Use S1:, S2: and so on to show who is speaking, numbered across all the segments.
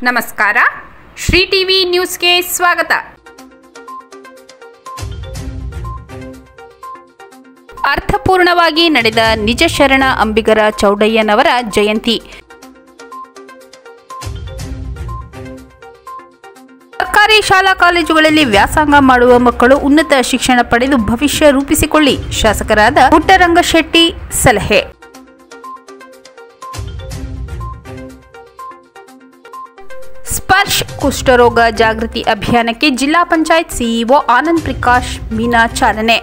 S1: ನಮಸ್ಕಾರ ಶ್ರೀ ಟಿವಿ ನ್ಯೂಸ್ಗೆ ಸ್ವಾಗತ ಅರ್ಥಪೂರ್ಣವಾಗಿ ನಡೆದ ನಿಜ ಶರಣ ಅಂಬಿಗರ ಚೌಡಯ್ಯನವರ ಜಯಂತಿ ಸರ್ಕಾರಿ ಶಾಲಾ ಕಾಲೇಜುಗಳಲ್ಲಿ ವ್ಯಾಸಂಗ ಮಾಡುವ ಮಕ್ಕಳು ಉನ್ನತ ಶಿಕ್ಷಣ ಪಡೆದು ಭವಿಷ್ಯ ರೂಪಿಸಿಕೊಳ್ಳಿ ಶಾಸಕರಾದ ಪುಟ್ಟರಂಗಶೆಟ್ಟಿ ಸಲಹೆ ಸ್ಪರ್ಶ್ ಕುಷ್ಠರೋಗ ಜಾಗೃತಿ ಅಭಿಯಾನಕ್ಕೆ ಜಿಲ್ಲಾ ಪಂಚಾಯತ್ ಸಿಇಒ ಆನಂದ್ ಪ್ರಕಾಶ್ ಮೀನಾ ಚಾಲನೆ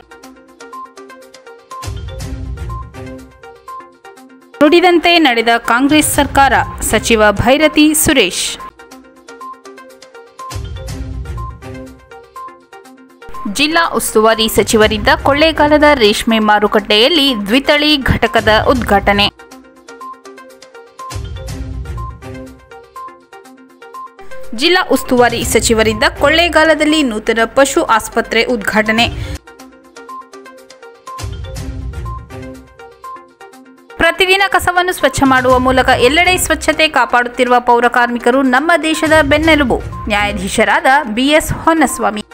S1: ನುಡಿದಂತೆ ನಡೆದ ಕಾಂಗ್ರೆಸ್ ಸರ್ಕಾರ ಸಚಿವ ಭೈರತಿ ಸುರೇಶ್ ಜಿಲ್ಲಾ ಉಸ್ತುವಾರಿ ಸಚಿವರಿದ್ದ ಕೊಳ್ಳೇಗಾಲದ ರೇಷ್ಮೆ ಮಾರುಕಟ್ಟೆಯಲ್ಲಿ ದ್ವಿತಳಿ ಘಟಕದ ಉದ್ಘಾಟನೆ ಜಿಲ್ಲಾ ಉಸ್ತುವಾರಿ ಸಚಿವರಿದ್ದ ಕೊಳ್ಳೇಗಾಲದಲ್ಲಿ ನೂತನ ಪಶು ಆಸ್ಪತ್ರೆ ಉದ್ಘಾಟನೆ ಪ್ರತಿದಿನ ಕಸವನ್ನು ಸ್ವಚ್ಛ ಮಾಡುವ ಮೂಲಕ ಎಲ್ಲೆಡೆ ಸ್ವಚ್ಛತೆ ಕಾಪಾಡುತ್ತಿರುವ ಪೌರ ಕಾರ್ಮಿಕರು ನಮ್ಮ ದೇಶದ ಬೆನ್ನೆಲುಬು ನ್ಯಾಯಾಧೀಶರಾದ ಬಿಎಸ್ ಹೊನ್ನಸ್ವಾಮಿ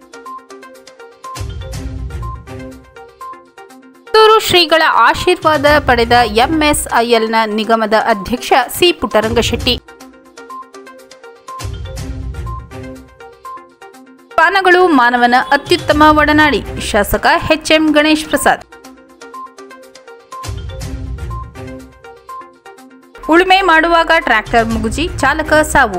S1: ಪುತ್ತೂರು ಶ್ರೀಗಳ ಆಶೀರ್ವಾದ ಪಡೆದ ಎಂಎಸ್ಐಎಲ್ನ ನಿಗಮದ ಅಧ್ಯಕ್ಷ ಸಿ ಪುಟ್ಟರಂಗಶೆಟ್ಟಿ ಪಾನಗಳು ಮಾನವನ ಅತ್ಯುತ್ತಮ ಒಡನಾಡಿ ಶಾಸಕ ಎಚ್ಎಂ ಗಣೇಶ್ ಪ್ರಸಾದ್ ಉಳುಮೆ ಮಾಡುವಾಗ ಟ್ರ್ಯಾಕ್ಟರ್ ಮುಗುಜಿ ಚಾಲಕ ಸಾವು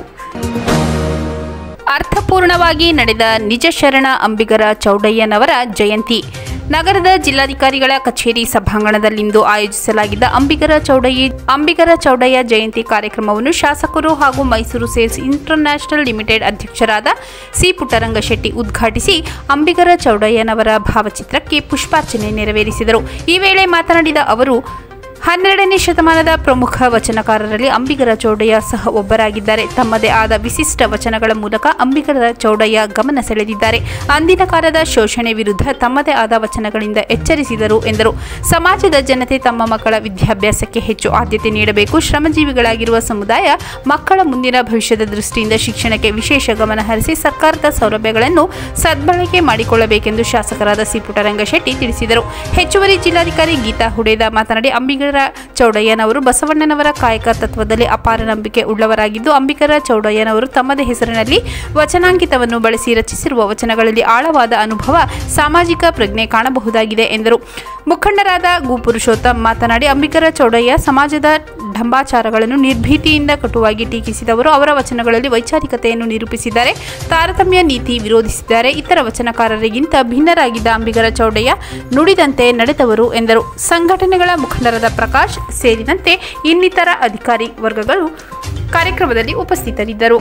S1: ಅರ್ಥಪೂರ್ಣವಾಗಿ ನಡೆದ ನಿಜ ಶರಣ ಅಂಬಿಗರ ಚೌಡಯ್ಯನವರ ಜಯಂತಿ ನಗರದ ಜಿಲ್ಲಾಧಿಕಾರಿಗಳ ಕಚೇರಿ ಸಭಾಂಗಣದಲ್ಲಿಂದು ಆಯೋಜಿಸಲಾಗಿದ್ದ ಅಂಬಿಗರ ಚೌಡಯ್ಯ ಅಂಬಿಗರ ಚೌಡಯ್ಯ ಜಯಂತಿ ಕಾರ್ಯಕ್ರಮವನ್ನು ಶಾಸಕರು ಹಾಗೂ ಮೈಸೂರು ಸೇಲ್ಸ್ ಇಂಟರ್ನ್ಯಾಷನಲ್ ಲಿಮಿಟೆಡ್ ಅಧ್ಯಕ್ಷರಾದ ಸಿ ಪುಟ್ಟರಂಗಶೆಟ್ಟಿ ಉದ್ಘಾಟಿಸಿ ಅಂಬಿಗರ ಚೌಡಯ್ಯನವರ ಭಾವಚಿತ್ರಕ್ಕೆ ಪುಷ್ಪಾರ್ಚನೆ ನೆರವೇರಿಸಿದರು ಈ ವೇಳೆ ಮಾತನಾಡಿದ ಅವರು ಹನ್ನೆರಡನೇ ಶತಮಾನದ ಪ್ರಮುಖ ವಚನಕಾರರಲ್ಲಿ ಅಂಬಿಗರ ಚೌಡಯ್ಯ ಸಹ ಒಬ್ಬರಾಗಿದ್ದಾರೆ ತಮ್ಮದೇ ಆದ ವಿಶಿಷ್ಟ ವಚನಗಳ ಮೂಲಕ ಅಂಬಿಗರ ಚೌಡಯ್ಯ ಗಮನ ಸೆಳೆದಿದ್ದಾರೆ ಅಂದಿನ ಕಾಲದ ಶೋಷಣೆ ವಿರುದ್ಧ ತಮ್ಮದೇ ಆದ ವಚನಗಳಿಂದ ಎಚ್ಚರಿಸಿದರು ಎಂದರು ಸಮಾಜದ ಜನತೆ ತಮ್ಮ ಮಕ್ಕಳ ವಿದ್ಯಾಭ್ಯಾಸಕ್ಕೆ ಹೆಚ್ಚು ಆದ್ಯತೆ ನೀಡಬೇಕು ಶ್ರಮಜೀವಿಗಳಾಗಿರುವ ಸಮುದಾಯ ಮಕ್ಕಳ ಮುಂದಿನ ಭವಿಷ್ಯದ ದೃಷ್ಟಿಯಿಂದ ಶಿಕ್ಷಣಕ್ಕೆ ವಿಶೇಷ ಗಮನ ಹರಿಸಿ ಸರ್ಕಾರದ ಸೌಲಭ್ಯಗಳನ್ನು ಸದ್ಬಳಕೆ ಮಾಡಿಕೊಳ್ಳಬೇಕೆಂದು ಶಾಸಕರಾದ ಸಿ ಪುಟ್ಟರಂಗಶೆಟ್ಟಿ ತಿಳಿಸಿದರು ಹೆಚ್ಚುವರಿ ಜಿಲ್ಲಾಧಿಕಾರಿ ಗೀತಾ ಹುಡೇದ ಮಾತನಾಡಿ ಅಂಬಿಗರ ಚೌಡಯ್ಯನವರು ಬಸವಣ್ಣನವರ ಕಾಯಕ ತತ್ವದಲ್ಲಿ ಅಪಾರ ನಂಬಿಕೆ ಉಳ್ಳವರಾಗಿದ್ದು ಅಂಬಿಗರ ಚೌಡಯ್ಯನವರು ತಮ್ಮದೇ ಹೆಸರಿನಲ್ಲಿ ವಚನಾಂಕಿತವನ್ನು ಬಳಸಿ ರಚಿಸಿರುವ ವಚನಗಳಲ್ಲಿ ಆಳವಾದ ಅನುಭವ ಸಾಮಾಜಿಕ ಪ್ರಜ್ಞೆ ಕಾಣಬಹುದಾಗಿದೆ ಎಂದರು ಮುಖಂಡರಾದ ಗು ಪುರುಷೋತ್ತಮ್ ಮಾತನಾಡಿ ಅಂಬಿಗರ ಚೌಡಯ್ಯ ಸಮಾಜದ ಢಂಬಾಚಾರಗಳನ್ನು ನಿರ್ಭೀತಿಯಿಂದ ಕಟುವಾಗಿ ಟೀಕಿಸಿದವರು ಅವರ ವಚನಗಳಲ್ಲಿ ವೈಚಾರಿಕತೆಯನ್ನು ನಿರೂಪಿಸಿದ್ದಾರೆ ತಾರತಮ್ಯ ನೀತಿ ವಿರೋಧಿಸಿದ್ದಾರೆ ಇತರ ವಚನಕಾರರಿಗಿಂತ ಭಿನ್ನರಾಗಿದ್ದ ಅಂಬಿಗರ ಚೌಡಯ್ಯ ನುಡಿದಂತೆ ನಡೆದವರು ಎಂದರು ಸಂಘಟನೆಗಳ ಮುಖಂಡರಾದ ಪ್ರಕಾಶ್ ಸೇರಿದಂತೆ ಇನ್ನಿತರ ಅಧಿಕಾರಿ ವರ್ಗಗಳು ಕಾರ್ಯಕ್ರಮದಲ್ಲಿ ಉಪಸ್ಥಿತರಿದ್ದರು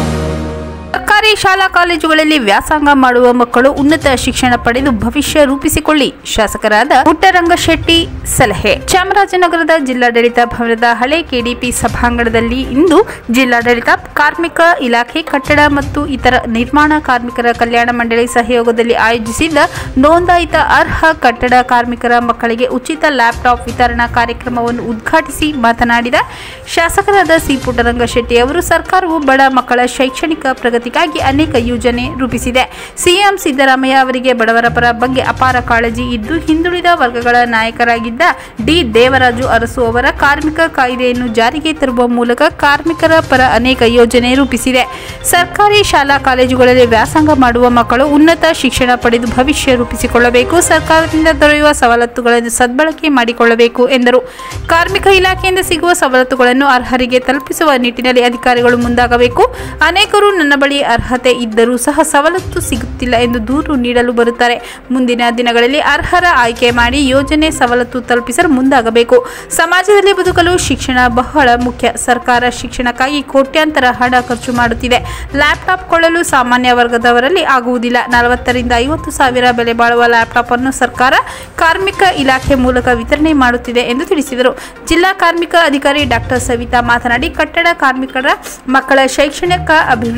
S1: ಸರ್ಕಾರಿ ಶಾಲಾ ಕಾಲೇಜುಗಳಲ್ಲಿ ವ್ಯಾಸಂಗ ಮಾಡುವ ಮಕ್ಕಳು ಉನ್ನತ ಶಿಕ್ಷಣ ಪಡೆದು ಭವಿಷ್ಯ ರೂಪಿಸಿಕೊಳ್ಳಿ ಶಾಸಕರಾದ ಪುಟ್ಟರಂಗಶೆಟ್ಟಿ ಸಲಹೆ ಚಾಮರಾಜನಗರದ ಜಿಲ್ಲಾಡಳಿತ ಭವನದ ಹಳೆ ಕೆಡಿಪಿ ಸಭಾಂಗಣದಲ್ಲಿ ಇಂದು ಜಿಲ್ಲಾಡಳಿತ ಕಾರ್ಮಿಕ ಇಲಾಖೆ ಕಟ್ಟಡ ಮತ್ತು ಇತರ ನಿರ್ಮಾಣ ಕಾರ್ಮಿಕರ ಕಲ್ಯಾಣ ಮಂಡಳಿ ಸಹಯೋಗದಲ್ಲಿ ಆಯೋಜಿಸಿದ್ದ ನೋಂದಾಯಿತ ಅರ್ಹ ಕಟ್ಟಡ ಕಾರ್ಮಿಕರ ಮಕ್ಕಳಿಗೆ ಉಚಿತ ಲ್ಯಾಪ್ಟಾಪ್ ವಿತರಣಾ ಕಾರ್ಯಕ್ರಮವನ್ನು ಉದ್ಘಾಟಿಸಿ ಮಾತನಾಡಿದ ಶಾಸಕರಾದ ಸಿ ಪುಟ್ಟರಂಗಶೆಟ್ಟಿ ಅವರು ಸರ್ಕಾರವು ಬಡ ಮಕ್ಕಳ ಶೈಕ್ಷಣಿಕ ಪ್ರಗತಿಗಾಗಿ ಅನೇಕ ಯೋಜನೆ ರೂಪಿಸಿದೆ ಸಿಎಂ ಸಿದ್ದರಾಮಯ್ಯ ಅವರಿಗೆ ಬಡವರ ಪರ ಬಗ್ಗೆ ಅಪಾರ ಕಾಳಜಿ ಇದ್ದು ಹಿಂದುಳಿದ ವರ್ಗಗಳ ನಾಯಕರಾಗಿದ್ದ ಡಿ ದೇವರಾಜು ಅರಸು ಅವರ ಕಾರ್ಮಿಕ ಕಾಯ್ದೆಯನ್ನು ಜಾರಿಗೆ ತರುವ ಮೂಲಕ ಕಾರ್ಮಿಕರ ಪರ ಅನೇಕ ಯೋಜನೆ ರೂಪಿಸಿದೆ ಸರ್ಕಾರಿ ಶಾಲಾ ಕಾಲೇಜುಗಳಲ್ಲಿ ವ್ಯಾಸಂಗ ಮಾಡುವ ಮಕ್ಕಳು ಉನ್ನತ ಶಿಕ್ಷಣ ಪಡೆದು ಭವಿಷ್ಯ ರೂಪಿಸಿಕೊಳ್ಳಬೇಕು ಸರ್ಕಾರದಿಂದ ದೊರೆಯುವ ಸವಲತ್ತುಗಳನ್ನು ಸದ್ಬಳಕೆ ಮಾಡಿಕೊಳ್ಳಬೇಕು ಎಂದರು ಕಾರ್ಮಿಕ ಇಲಾಖೆಯಿಂದ ಸಿಗುವ ಸವಲತ್ತುಗಳನ್ನು ಅರ್ಹರಿಗೆ ತಲುಪಿಸುವ ನಿಟ್ಟಿನಲ್ಲಿ ಅಧಿಕಾರಿಗಳು ಮುಂದಾಗಬೇಕು ಅನೇಕರು ನನ್ನ ಬಳಿ ಅರ್ಹತೆ ಇದ್ದರೂ ಸಹ ಸವಲತ್ತು ಸಿಗುತ್ತಿಲ್ಲ ಎಂದು ದೂರು ನೀಡಲು ಬರುತ್ತಾರೆ ಮುಂದಿನ ದಿನಗಳಲ್ಲಿ ಅರ್ಹರ ಆಯ್ಕೆ ಮಾಡಿ ಯೋಜನೆ ಸವಲತ್ತು ತಲುಪಿಸಲು ಮುಂದಾಗಬೇಕು ಸಮಾಜದಲ್ಲಿ ಬದುಕಲು ಶಿಕ್ಷಣ ಬಹಳ ಮುಖ್ಯ ಸರ್ಕಾರ ಶಿಕ್ಷಣಕ್ಕಾಗಿ ಕೋಟ್ಯಾಂತರ ಹಣ ಖರ್ಚು ಮಾಡುತ್ತಿದೆ ಲ್ಯಾಪ್ಟಾಪ್ ಕೊಳ್ಳಲು ಸಾಮಾನ್ಯ ವರ್ಗದವರಲ್ಲಿ ಆಗುವುದಿಲ್ಲ ನಲವತ್ತರಿಂದ ಐವತ್ತು ಸಾವಿರ ಬೆಲೆ ಬಾಳುವ ಲ್ಯಾಪ್ಟಾಪ್ ಅನ್ನು ಸರ್ಕಾರ ಕಾರ್ಮಿಕ ಇಲಾಖೆ ಮೂಲಕ ವಿತರಣೆ ಮಾಡುತ್ತಿದೆ ಎಂದು ತಿಳಿಸಿದರು ಜಿಲ್ಲಾ ಕಾರ್ಮಿಕ ಅಧಿಕಾರಿ ಡಾಕ್ಟರ್ ಸವಿತಾ ಮಾತನಾಡಿ ಕಟ್ಟಡ ಕಾರ್ಮಿಕರ ಮಕ್ಕಳ ಶೈಕ್ಷಣಿಕ ಅಭಿವೃದ್ಧಿಗಾಗಿ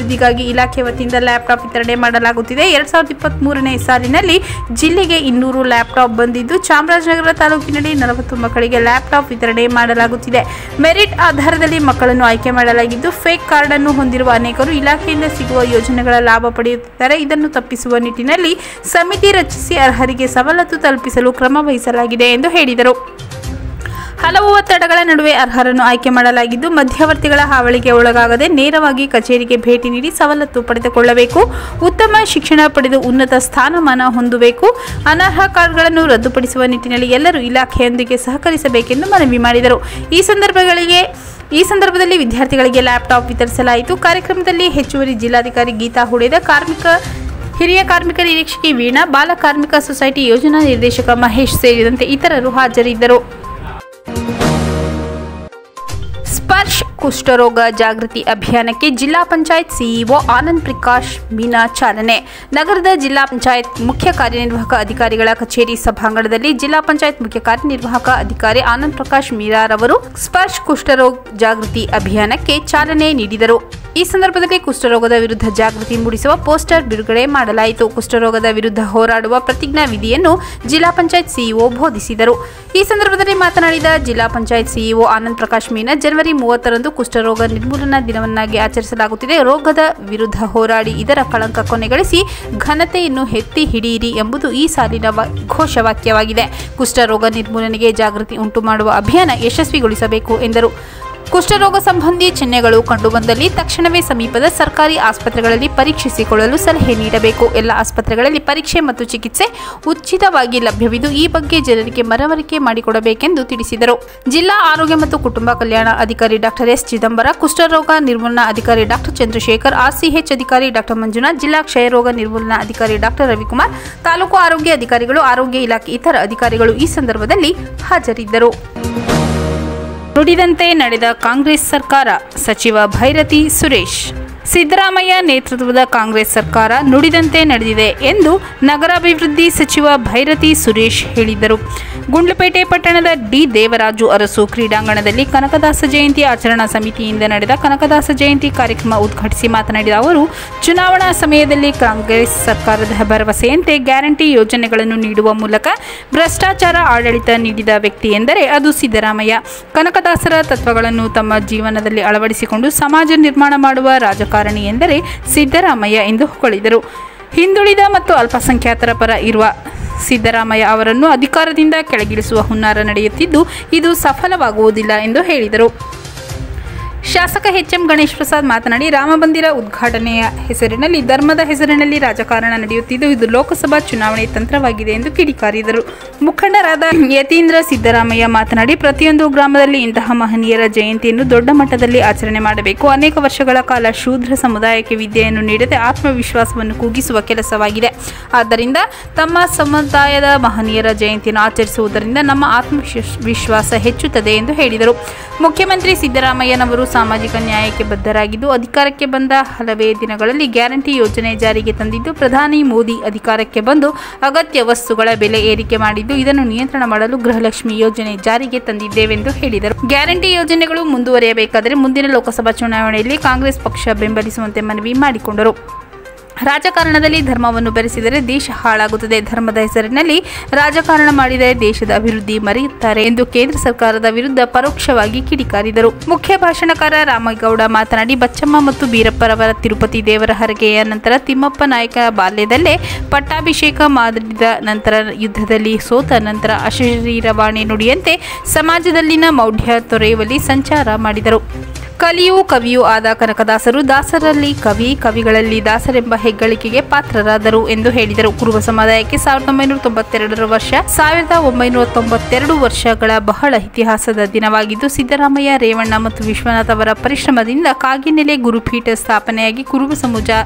S1: ಉಚಿತವಾಗಿ ಇಲಾಖೆ ವತಿಯಿಂದ ಲ್ಯಾಪ್ಟಾಪ್ ವಿತರಣೆ ಮಾಡಲಾಗುತ್ತಿದೆ ಎರಡ್ ಸಾವಿರದ ಇಪ್ಪತ್ತ್ ಮೂರನೇ ಸಾಲಿನಲ್ಲಿ ಜಿಲ್ಲೆಗೆ ಇನ್ನೂರು ಲ್ಯಾಪ್ಟಾಪ್ ಬಂದಿದ್ದು ಚಾಮರಾಜನಗರ ತಾಲೂಕಿನಲ್ಲಿ ನಲವತ್ತು ಮಕ್ಕಳಿಗೆ ಲ್ಯಾಪ್ಟಾಪ್ ವಿತರಣೆ ಮಾಡಲಾಗುತ್ತಿದೆ ಮೆರಿಟ್ ಆಧಾರದಲ್ಲಿ ಮಕ್ಕಳನ್ನು ಆಯ್ಕೆ ಮಾಡಲಾಗಿದ್ದು ಫೇಕ್ ಕಾರ್ಡ್ ಅನ್ನು ಹೊಂದಿರುವ ಅನೇಕರು ಇಲಾಖೆಯಿಂದ ಸಿಗುವ ಯೋಜನೆಗಳ ಲಾಭ ಪಡೆಯುತ್ತಿದ್ದಾರೆ ಇದನ್ನು ತಪ್ಪಿಸುವ ನಿಟ್ಟಿನಲ್ಲಿ ಸಮಿತಿ ರಚಿಸಿ ಅರ್ಹರಿಗೆ ಸವಲತ್ತು ತಲುಪಿಸಲು ಕ್ರಮ ವಹಿಸಲಾಗಿದೆ ಎಂದು ಹೇಳಿದರು ಹಲವು ಒತ್ತಡಗಳ ನಡುವೆ ಅರ್ಹರನ್ನು ಆಯ್ಕೆ ಮಾಡಲಾಗಿದ್ದು ಮಧ್ಯವರ್ತಿಗಳ ಹಾವಳಿಗೆ ಒಳಗಾಗದೆ ನೇರವಾಗಿ ಕಚೇರಿಗೆ ಭೇಟಿ ನೀಡಿ ಸವಲತ್ತು ಪಡೆದುಕೊಳ್ಳಬೇಕು ಉತ್ತಮ ಶಿಕ್ಷಣ ಪಡೆದು ಉನ್ನತ ಸ್ಥಾನಮಾನ ಹೊಂದಬೇಕು ಅನರ್ಹ ಕಾರ್ಡ್ಗಳನ್ನು ರದ್ದುಪಡಿಸುವ ನಿಟ್ಟಿನಲ್ಲಿ ಎಲ್ಲರೂ ಇಲಾಖೆಯೊಂದಿಗೆ ಸಹಕರಿಸಬೇಕೆಂದು ಮನವಿ ಮಾಡಿದರು ಈ ಸಂದರ್ಭಗಳಿಗೆ ಈ ಸಂದರ್ಭದಲ್ಲಿ ವಿದ್ಯಾರ್ಥಿಗಳಿಗೆ ಲ್ಯಾಪ್ಟಾಪ್ ವಿತರಿಸಲಾಯಿತು ಕಾರ್ಯಕ್ರಮದಲ್ಲಿ ಹೆಚ್ಚುವರಿ ಜಿಲ್ಲಾಧಿಕಾರಿ ಗೀತಾ ಹುಡೇದ ಕಾರ್ಮಿಕ ಹಿರಿಯ ಕಾರ್ಮಿಕ ನಿರೀಕ್ಷಕಿ ವೀಣಾ ಬಾಲ ಕಾರ್ಮಿಕ ಸೊಸೈಟಿ ಯೋಜನಾ ನಿರ್ದೇಶಕ ಮಹೇಶ್ ಸೇರಿದಂತೆ ಇತರರು ಹಾಜರಿದ್ದರು ಸ್ಪರ್ಶ್ ಕುಷ್ಠರೋಗ ಜಾಗೃತಿ ಅಭಿಯಾನಕ್ಕೆ ಜಿಲ್ಲಾ ಪಂಚಾಯತ್ ಸಿಇಒ ಆನಂದ್ ಪ್ರಕಾಶ್ ಮೀನಾ ಚಾಲನೆ ನಗರದ ಜಿಲ್ಲಾ ಪಂಚಾಯತ್ ಮುಖ್ಯ ಕಾರ್ಯನಿರ್ವಾಹಕ ಅಧಿಕಾರಿಗಳ ಕಚೇರಿ ಸಭಾಂಗಣದಲ್ಲಿ ಜಿಲ್ಲಾ ಪಂಚಾಯತ್ ಮುಖ್ಯ ಕಾರ್ಯನಿರ್ವಾಹಕ ಅಧಿಕಾರಿ ಆನಂದ್ ಪ್ರಕಾಶ್ ಮೀರಾರವರು ಸ್ಪರ್ಶ್ ಕುಷ್ಠರೋಗ ಜಾಗೃತಿ ಅಭಿಯಾನಕ್ಕೆ ಚಾಲನೆ ನೀಡಿದರು ಈ ಸಂದರ್ಭದಲ್ಲಿ ಕುಷ್ಠರೋಗದ ವಿರುದ್ಧ ಜಾಗೃತಿ ಮೂಡಿಸುವ ಪೋಸ್ಟರ್ ಬಿಡುಗಡೆ ಮಾಡಲಾಯಿತು ಕುಷ್ಠರೋಗದ ವಿರುದ್ಧ ಹೋರಾಡುವ ಪ್ರತಿಜ್ಞಾ ವಿಧಿಯನ್ನು ಜಿಲ್ಲಾ ಪಂಚಾಯತ್ ಸಿಇಒ ಬೋಧಿಸಿದರು ಈ ಸಂದರ್ಭದಲ್ಲಿ ಮಾತನಾಡಿದ ಜಿಲ್ಲಾ ಪಂಚಾಯತ್ ಸಿಇಒ ಆನಂದ್ ಪ್ರಕಾಶ್ ಮೀನಾ ಜನವರಿ ಮೂವತ್ತರಂದು ಕುಷ್ಠರೋಗ ನಿರ್ಮೂಲನಾ ದಿನವನ್ನಾಗಿ ಆಚರಿಸಲಾಗುತ್ತಿದೆ ರೋಗದ ವಿರುದ್ಧ ಹೋರಾಡಿ ಇದರ ಕಳಂಕ ಕೊನೆಗಳಿಸಿ ಘನತೆಯನ್ನು ಎತ್ತಿ ಹಿಡಿಯಿರಿ ಎಂಬುದು ಈ ಸಾಲಿನ ವ- ಘೋಷವಾಕ್ಯವಾಗಿದೆ ಕುಷ್ಠರೋಗ ನಿರ್ಮೂಲನೆಗೆ ಜಾಗೃತಿ ಉಂಟು ಮಾಡುವ ಅಭಿಯಾನ ಯಶಸ್ವಿಗೊಳಿಸಬೇಕು ಎಂದರು ಕುಷ್ಠರೋಗ ಸಂಬಂಧಿ ಚಿಹ್ನೆಗಳು ಕಂಡುಬಂದಲ್ಲಿ ತಕ್ಷಣವೇ ಸಮೀಪದ ಸರ್ಕಾರಿ ಆಸ್ಪತ್ರೆಗಳಲ್ಲಿ ಪರೀಕ್ಷಿಸಿಕೊಳ್ಳಲು ಸಲಹೆ ನೀಡಬೇಕು ಎಲ್ಲ ಆಸ್ಪತ್ರೆಗಳಲ್ಲಿ ಪರೀಕ್ಷೆ ಮತ್ತು ಚಿಕಿತ್ಸೆ ಉಚಿತವಾಗಿ ಲಭ್ಯವಿದ್ದು ಈ ಬಗ್ಗೆ ಜನರಿಗೆ ಮನವರಿಕೆ ಮಾಡಿಕೊಡಬೇಕೆಂದು ತಿಳಿಸಿದರು ಜಿಲ್ಲಾ ಆರೋಗ್ಯ ಮತ್ತು ಕುಟುಂಬ ಕಲ್ಯಾಣ ಅಧಿಕಾರಿ ಡಾಕ್ಟರ್ ಎಸ್ ಚಿದಂಬರ ಕುಷ್ಠರೋಗ ನಿರ್ಮೂಲನಾ ಅಧಿಕಾರಿ ಡಾಕ್ಟರ್ ಚಂದ್ರಶೇಖರ್ ಆರ್ಸಿಎಚ್ ಅಧಿಕಾರಿ ಡಾಕ್ಟರ್ ಮಂಜುನಾಥ್ ಜಿಲ್ಲಾ ಕ್ಷಯರೋಗ ನಿರ್ಮೂಲನಾ ಅಧಿಕಾರಿ ಡಾಕ್ಟರ್ ರವಿಕುಮಾರ್ ತಾಲೂಕು ಆರೋಗ್ಯ ಅಧಿಕಾರಿಗಳು ಆರೋಗ್ಯ ಇಲಾಖೆ ಇತರ ಅಧಿಕಾರಿಗಳು ಈ ಸಂದರ್ಭದಲ್ಲಿ ಹಾಜರಿದ್ದರು ನುಡಿದಂತೆ ನಡೆದ ಕಾಂಗ್ರೆಸ್ ಸರ್ಕಾರ ಸಚಿವ ಭೈರತಿ ಸುರೇಶ್ ಸಿದ್ದರಾಮಯ್ಯ ನೇತೃತ್ವದ ಕಾಂಗ್ರೆಸ್ ಸರ್ಕಾರ ನುಡಿದಂತೆ ನಡೆದಿದೆ ಎಂದು ನಗರಾಭಿವೃದ್ಧಿ ಸಚಿವ ಭೈರತಿ ಸುರೇಶ್ ಹೇಳಿದರು ಗುಂಡ್ಲುಪೇಟೆ ಪಟ್ಟಣದ ಡಿ ದೇವರಾಜು ಅರಸು ಕ್ರೀಡಾಂಗಣದಲ್ಲಿ ಕನಕದಾಸ ಜಯಂತಿ ಆಚರಣಾ ಸಮಿತಿಯಿಂದ ನಡೆದ ಕನಕದಾಸ ಜಯಂತಿ ಕಾರ್ಯಕ್ರಮ ಉದ್ಘಾಟಿಸಿ ಮಾತನಾಡಿದ ಅವರು ಚುನಾವಣಾ ಸಮಯದಲ್ಲಿ ಕಾಂಗ್ರೆಸ್ ಸರ್ಕಾರದ ಭರವಸೆಯಂತೆ ಗ್ಯಾರಂಟಿ ಯೋಜನೆಗಳನ್ನು ನೀಡುವ ಮೂಲಕ ಭ್ರಷ್ಟಾಚಾರ ಆಡಳಿತ ನೀಡಿದ ವ್ಯಕ್ತಿ ಎಂದರೆ ಅದು ಸಿದ್ದರಾಮಯ್ಯ ಕನಕದಾಸರ ತತ್ವಗಳನ್ನು ತಮ್ಮ ಜೀವನದಲ್ಲಿ ಅಳವಡಿಸಿಕೊಂಡು ಸಮಾಜ ನಿರ್ಮಾಣ ಮಾಡುವ ರಾಜಕಾರಣಿ ಎಂದರೆ ಸಿದ್ದರಾಮಯ್ಯ ಎಂದು ಹೊಗಳಿದರು ಹಿಂದುಳಿದ ಮತ್ತು ಅಲ್ಪಸಂಖ್ಯಾತರ ಪರ ಇರುವ ಸಿದ್ದರಾಮಯ್ಯ ಅವರನ್ನು ಅಧಿಕಾರದಿಂದ ಕೆಳಗಿಳಿಸುವ ಹುನ್ನಾರ ನಡೆಯುತ್ತಿದ್ದು ಇದು ಸಫಲವಾಗುವುದಿಲ್ಲ ಎಂದು ಹೇಳಿದರು ಶಾಸಕ ಎಚ್ ಎಂ ಗಣೇಶ್ ಪ್ರಸಾದ್ ಮಾತನಾಡಿ ರಾಮಮಂದಿರ ಉದ್ಘಾಟನೆಯ ಹೆಸರಿನಲ್ಲಿ ಧರ್ಮದ ಹೆಸರಿನಲ್ಲಿ ರಾಜಕಾರಣ ನಡೆಯುತ್ತಿದ್ದು ಇದು ಲೋಕಸಭಾ ಚುನಾವಣೆ ತಂತ್ರವಾಗಿದೆ ಎಂದು ಕಿಡಿಕಾರಿದರು ಮುಖಂಡರಾದ ಯತೀಂದ್ರ ಸಿದ್ದರಾಮಯ್ಯ ಮಾತನಾಡಿ ಪ್ರತಿಯೊಂದು ಗ್ರಾಮದಲ್ಲಿ ಇಂತಹ ಮಹನೀಯರ ಜಯಂತಿಯನ್ನು ದೊಡ್ಡ ಮಟ್ಟದಲ್ಲಿ ಆಚರಣೆ ಮಾಡಬೇಕು ಅನೇಕ ವರ್ಷಗಳ ಕಾಲ ಶೂದ್ರ ಸಮುದಾಯಕ್ಕೆ ವಿದ್ಯೆಯನ್ನು ನೀಡದೆ ಆತ್ಮವಿಶ್ವಾಸವನ್ನು ಕುಗ್ಗಿಸುವ ಕೆಲಸವಾಗಿದೆ ಆದ್ದರಿಂದ ತಮ್ಮ ಸಮುದಾಯದ ಮಹನೀಯರ ಜಯಂತಿಯನ್ನು ಆಚರಿಸುವುದರಿಂದ ನಮ್ಮ ಆತ್ಮವಿಶ್ವಾಸ ಹೆಚ್ಚುತ್ತದೆ ಎಂದು ಹೇಳಿದರು ಮುಖ್ಯಮಂತ್ರಿ ಸಿದ್ದರಾಮಯ್ಯನವರು ಸಾಮಾಜಿಕ ನ್ಯಾಯಕ್ಕೆ ಬದ್ಧರಾಗಿದ್ದು ಅಧಿಕಾರಕ್ಕೆ ಬಂದ ಹಲವೇ ದಿನಗಳಲ್ಲಿ ಗ್ಯಾರಂಟಿ ಯೋಜನೆ ಜಾರಿಗೆ ತಂದಿದ್ದು ಪ್ರಧಾನಿ ಮೋದಿ ಅಧಿಕಾರಕ್ಕೆ ಬಂದು ಅಗತ್ಯ ವಸ್ತುಗಳ ಬೆಲೆ ಏರಿಕೆ ಮಾಡಿದ್ದು ಇದನ್ನು ನಿಯಂತ್ರಣ ಮಾಡಲು ಗೃಹಲಕ್ಷ್ಮಿ ಯೋಜನೆ ಜಾರಿಗೆ ತಂದಿದ್ದೇವೆಂದು ಹೇಳಿದರು ಗ್ಯಾರಂಟಿ ಯೋಜನೆಗಳು ಮುಂದುವರಿಯಬೇಕಾದರೆ ಮುಂದಿನ ಲೋಕಸಭಾ ಚುನಾವಣೆಯಲ್ಲಿ ಕಾಂಗ್ರೆಸ್ ಪಕ್ಷ ಬೆಂಬಲಿಸುವಂತೆ ಮನವಿ ಮಾಡಿಕೊಂಡರು ರಾಜಕಾರಣದಲ್ಲಿ ಧರ್ಮವನ್ನು ಬೆರೆಸಿದರೆ ದೇಶ ಹಾಳಾಗುತ್ತದೆ ಧರ್ಮದ ಹೆಸರಿನಲ್ಲಿ ರಾಜಕಾರಣ ಮಾಡಿದರೆ ದೇಶದ ಅಭಿವೃದ್ಧಿ ಮರೆಯುತ್ತಾರೆ ಎಂದು ಕೇಂದ್ರ ಸರ್ಕಾರದ ವಿರುದ್ಧ ಪರೋಕ್ಷವಾಗಿ ಕಿಡಿಕಾರಿದರು ಮುಖ್ಯ ಭಾಷಣಕಾರ ರಾಮೇಗೌಡ ಮಾತನಾಡಿ ಬಚ್ಚಮ್ಮ ಮತ್ತು ಬೀರಪ್ಪರವರ ತಿರುಪತಿ ದೇವರ ಹರಕೆಯ ನಂತರ ತಿಮ್ಮಪ್ಪ ನಾಯಕ ಬಾಲ್ಯದಲ್ಲೇ ಪಟ್ಟಾಭಿಷೇಕ ಮಾಡಿದ ನಂತರ ಯುದ್ಧದಲ್ಲಿ ಸೋತ ನಂತರ ಅಶರೀರವಾಣಿ ನುಡಿಯಂತೆ ಸಮಾಜದಲ್ಲಿನ ಮೌಢ್ಯ ತೊರೆಯುವಲ್ಲಿ ಸಂಚಾರ ಮಾಡಿದರು ಕಲಿಯೂ ಕವಿಯೂ ಆದ ಕನಕದಾಸರು ದಾಸರಲ್ಲಿ ಕವಿ ಕವಿಗಳಲ್ಲಿ ದಾಸರೆಂಬ ಹೆಗ್ಗಳಿಕೆಗೆ ಪಾತ್ರರಾದರು ಎಂದು ಹೇಳಿದರು ಕುರುಬ ಸಮುದಾಯಕ್ಕೆ ಸಾವಿರದ ಒಂಬೈನೂರ ತೊಂಬತ್ತೆರಡರ ವರ್ಷ ಸಾವಿರದ ಒಂಬೈನೂರ ತೊಂಬತ್ತೆರಡು ವರ್ಷಗಳ ಬಹಳ ಇತಿಹಾಸದ ದಿನವಾಗಿದ್ದು ಸಿದ್ದರಾಮಯ್ಯ ರೇವಣ್ಣ ಮತ್ತು ವಿಶ್ವನಾಥ್ ಅವರ ಪರಿಶ್ರಮದಿಂದ ಕಾಗಿನೆಲೆ ಗುರುಪೀಠ ಸ್ಥಾಪನೆಯಾಗಿ ಕುರುಬ ಸಮುಜ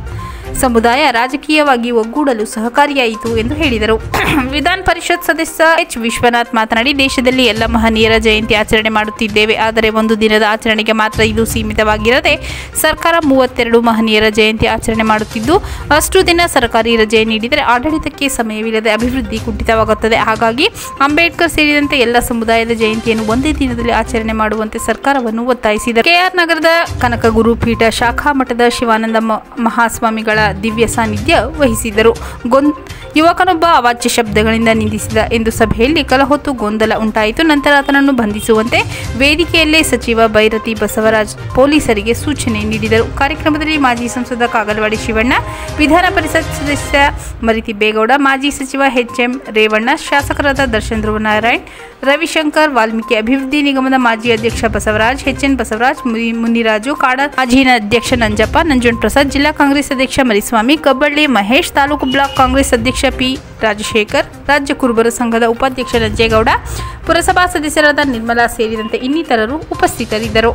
S1: ಸಮುದಾಯ ರಾಜಕೀಯವಾಗಿ ಒಗ್ಗೂಡಲು ಸಹಕಾರಿಯಾಯಿತು ಎಂದು ಹೇಳಿದರು ವಿಧಾನ ಪರಿಷತ್ ಸದಸ್ಯ ಎಚ್ ವಿಶ್ವನಾಥ್ ಮಾತನಾಡಿ ದೇಶದಲ್ಲಿ ಎಲ್ಲ ಮಹನೀಯರ ಜಯಂತಿ ಆಚರಣೆ ಮಾಡುತ್ತಿದ್ದೇವೆ ಆದರೆ ಒಂದು ದಿನದ ಆಚರಣೆಗೆ ಮಾತ್ರ ಇದು ಸೀಮಿತವಾಗಿರದೆ ಸರ್ಕಾರ ಮೂವತ್ತೆರಡು ಮಹನೀಯರ ಜಯಂತಿ ಆಚರಣೆ ಮಾಡುತ್ತಿದ್ದು ಅಷ್ಟು ದಿನ ಸರ್ಕಾರಿ ರಜೆ ನೀಡಿದರೆ ಆಡಳಿತಕ್ಕೆ ಸಮಯವಿಲ್ಲದೆ ಅಭಿವೃದ್ಧಿ ಕುಂಠಿತವಾಗುತ್ತದೆ ಹಾಗಾಗಿ ಅಂಬೇಡ್ಕರ್ ಸೇರಿದಂತೆ ಎಲ್ಲ ಸಮುದಾಯದ ಜಯಂತಿಯನ್ನು ಒಂದೇ ದಿನದಲ್ಲಿ ಆಚರಣೆ ಮಾಡುವಂತೆ ಸರ್ಕಾರವನ್ನು ಒತ್ತಾಯಿಸಿದರು ಕೆಆರ್ ನಗರದ ಕನಕ ಗುರುಪೀಠ ಶಾಖಾ ಮಠದ ಶಿವಾನಂದ ಮ- ಮಹಾಸ್ವಾಮಿಗಳ ದಿವ್ಯ ಸಾನ್ನಿಧ್ಯ ವಹಿಸಿದರು ಗೊಂದ್ ಯುವಕನೊಬ್ಬ ಅವಾಚ್ಯ ಶಬ್ದಗಳಿಂದ ನಿಂದಿಸಿದ ಎಂದು ಸಭೆಯಲ್ಲಿ ಕಲಹೊತ್ತು ಗೊಂದಲ ಉಂಟಾಯಿತು ನಂತರ ಆತನನ್ನು ಬಂಧಿಸುವಂತೆ ವೇದಿಕೆಯಲ್ಲೇ ಸಚಿವ ಬೈರತಿ ಬಸವರಾಜ್ ಪೊಲೀಸರಿಗೆ ಸೂಚನೆ ನೀಡಿದರು ಕಾರ್ಯಕ್ರಮದಲ್ಲಿ ಮಾಜಿ ಸಂಸದ ಕಾಗಲವಾಡಿ ಶಿವಣ್ಣ ವಿಧಾನ ಪರಿಷತ್ ಸದಸ್ಯ ಮರಿತಿಬ್ಬೇಗೌಡ ಮಾಜಿ ಸಚಿವ ಎಚ್ ಎಂ ರೇವಣ್ಣ ಶಾಸಕರಾದ ದರ್ಶನ್ ಧ್ರುವನಾರಾಯಣ್ ರವಿಶಂಕರ್ ವಾಲ್ಮೀಕಿ ಅಭಿವೃದ್ಧಿ ನಿಗಮದ ಮಾಜಿ ಅಧ್ಯಕ್ಷ ಬಸವರಾಜ್ ಎಚ್ ಎನ್ ಬಸವರಾಜ್ ಮುನಿ- ಮುನಿರಾಜು ಕಾಡ ಮಾಜಿ ಅಧ್ಯಕ್ಷ ನಂಜಪ್ಪ ನಂಜುಂಡ್ ಪ್ರಸಾದ್ ಜಿಲ್ಲಾ ಕಾಂಗ್ರೆಸ್ ಅಧ್ಯಕ್ಷ ಮರಿಸ್ವಾಮಿ ಕಬ್ಬಳ್ಳಿ ಮಹೇಶ್ ತಾಲೂಕು ಬ್ಲಾಕ್ ಕಾಂಗ್ರೆಸ್ ಅಧ್ಯಕ್ಷ ಪಿ ರಾಜಶೇಖರ್ ರಾಜ್ಯ ಕುರುಬರ ಸಂಘದ ಉಪಾಧ್ಯಕ್ಷ ನಂಜೇಗೌಡ ಪುರಸಭಾ ಸದಸ್ಯರಾದ ನಿರ್ಮಲಾ ಸೇರಿದಂತೆ ಇನ್ನಿತರರು ಉಪಸ್ಥಿತರಿದ್ದರು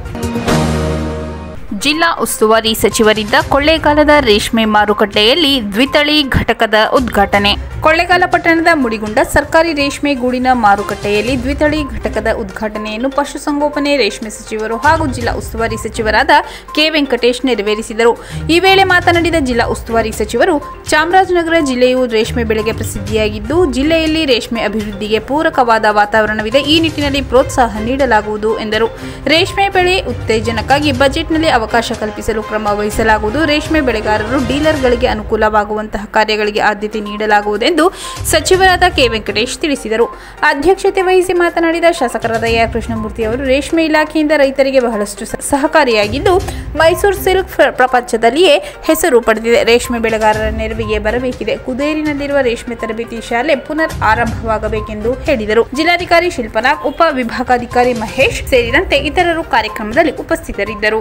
S1: ಜಿಲ್ಲಾ ಉಸ್ತುವಾರಿ ಸಚಿವರಿಂದ ಕೊಳ್ಳೇಗಾಲದ ರೇಷ್ಮೆ ಮಾರುಕಟ್ಟೆಯಲ್ಲಿ ದ್ವಿತಳಿ ಘಟಕದ ಉದ್ಘಾಟನೆ ಕೊಳ್ಳೇಗಾಲ ಪಟ್ಟಣದ ಮುಡಿಗುಂಡ ಸರ್ಕಾರಿ ರೇಷ್ಮೆ ಗೂಡಿನ ಮಾರುಕಟ್ಟೆಯಲ್ಲಿ ದ್ವಿತಳಿ ಘಟಕದ ಉದ್ಘಾಟನೆಯನ್ನು ಪಶುಸಂಗೋಪನೆ ರೇಷ್ಮೆ ಸಚಿವರು ಹಾಗೂ ಜಿಲ್ಲಾ ಉಸ್ತುವಾರಿ ಸಚಿವರಾದ ಕೆ ವೆಂಕಟೇಶ್ ನೆರವೇರಿಸಿದರು ಈ ವೇಳೆ ಮಾತನಾಡಿದ ಜಿಲ್ಲಾ ಉಸ್ತುವಾರಿ ಸಚಿವರು ಚಾಮರಾಜನಗರ ಜಿಲ್ಲೆಯು ರೇಷ್ಮೆ ಬೆಳೆಗೆ ಪ್ರಸಿದ್ಧಿಯಾಗಿದ್ದು ಜಿಲ್ಲೆಯಲ್ಲಿ ರೇಷ್ಮೆ ಅಭಿವೃದ್ಧಿಗೆ ಪೂರಕವಾದ ವಾತಾವರಣವಿದೆ ಈ ನಿಟ್ಟಿನಲ್ಲಿ ಪ್ರೋತ್ಸಾಹ ನೀಡಲಾಗುವುದು ಎಂದರು ರೇಷ್ಮೆ ಬೆಳೆ ಉತ್ತೇಜನಕ್ಕಾಗಿ ಬಜೆಟ್ನಲ್ಲಿ ಅವಕಾಶ ಕಲ್ಪಿಸಲು ಕ್ರಮ ವಹಿಸಲಾಗುವುದು ರೇಷ್ಮೆ ಬೆಳೆಗಾರರು ಡೀಲರ್ಗಳಿಗೆ ಅನುಕೂಲವಾಗುವಂತಹ ಕಾರ್ಯಗಳಿಗೆ ಆದ್ಯತೆ ನೀಡಲಾಗುವುದೆಂದು ಸಚಿವರಾದ ಕೆ ವೆಂಕಟೇಶ್ ತಿಳಿಸಿದರು ಅಧ್ಯಕ್ಷತೆ ವಹಿಸಿ ಮಾತನಾಡಿದ ಶಾಸಕರಾದ ಎ ಆರ್ ಕೃಷ್ಣಮೂರ್ತಿ ಅವರು ರೇಷ್ಮೆ ಇಲಾಖೆಯಿಂದ ರೈತರಿಗೆ ಬಹಳಷ್ಟು ಸ- ಸಹಕಾರಿಯಾಗಿದ್ದು ಮೈಸೂರು ಸಿಲ್ಕ್ ಪ್ರ- ಪ್ರಪಂಚದಲ್ಲಿಯೇ ಹೆಸರು ಪಡೆದಿದೆ ರೇಷ್ಮೆ ಬೆಳೆಗಾರರ ನೆರವಿಗೆ ಬರಬೇಕಿದೆ ಕುದೇರಿನಲ್ಲಿರುವ ರೇಷ್ಮೆ ತರಬೇತಿ ಶಾಲೆ ಪುನರ್ ಆರಂಭವಾಗಬೇಕೆಂದು ಹೇಳಿದರು ಜಿಲ್ಲಾಧಿಕಾರಿ ಶಿಲ್ಪನಾಗ್ ಉಪ ವಿಭಾಗಾಧಿಕಾರಿ ಮಹೇಶ್ ಸೇರಿದಂತೆ ಇತರರು ಕಾರ್ಯಕ್ರಮದಲ್ಲಿ ಉಪಸ್ಥಿತರಿದ್ದರು